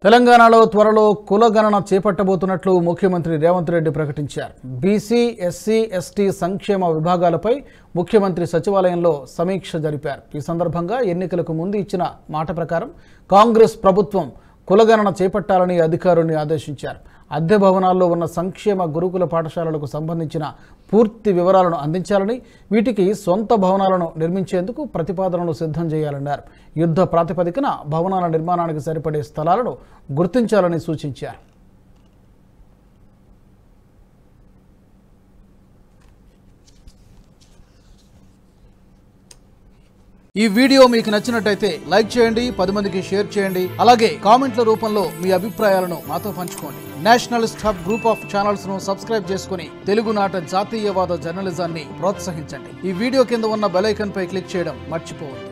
తెలంగాణలో త్వరలో కులగణన చేపట్టబోతున్నట్లు ముఖ్యమంత్రి రేవంత్ రెడ్డి ప్రకటించారు బీసీ ఎస్సీ ఎస్టీ సంక్షేమ విభాగాలపై ముఖ్యమంత్రి సచివాలయంలో సమీక్ష జరిపారు ఈ సందర్భంగా ఎన్నికలకు ముందు ఇచ్చిన మాట ప్రకారం కాంగ్రెస్ ప్రభుత్వం కులగణన చేపట్టాలని అధికారుల్ని ఆదేశించారు అద్దె భవనాల్లో ఉన్న సంక్షేమ గురుకుల పాఠశాలలకు సంబంధించిన పూర్తి వివరాలను అందించాలని వీటికి సొంత భవనాలను నిర్మించేందుకు ప్రతిపాదనలు సిద్ధం చేయాలన్నారు యుద్ధ ప్రాతిపదికన భవనాల నిర్మాణానికి సరిపడే స్థలాలను గుర్తించాలని సూచించారు ఈ వీడియో మీకు నచ్చినట్టయితే లైక్ చేయండి పది మందికి షేర్ చేయండి అలాగే కామెంట్ల రూపంలో మీ అభిప్రాయాలను మాతో పంచుకోండి nationalist hub group of channels ను సబ్స్క్రైబ్ చేసుకుని తెలుగునాట జాతీయవాద జర్నలిజాన్ని ప్రోత్సహించండి ఈ వీడియో కింద ఉన్న బెల్ ఐకాన్ పై క్లిక్ చేయడం మర్చిపోవద్దు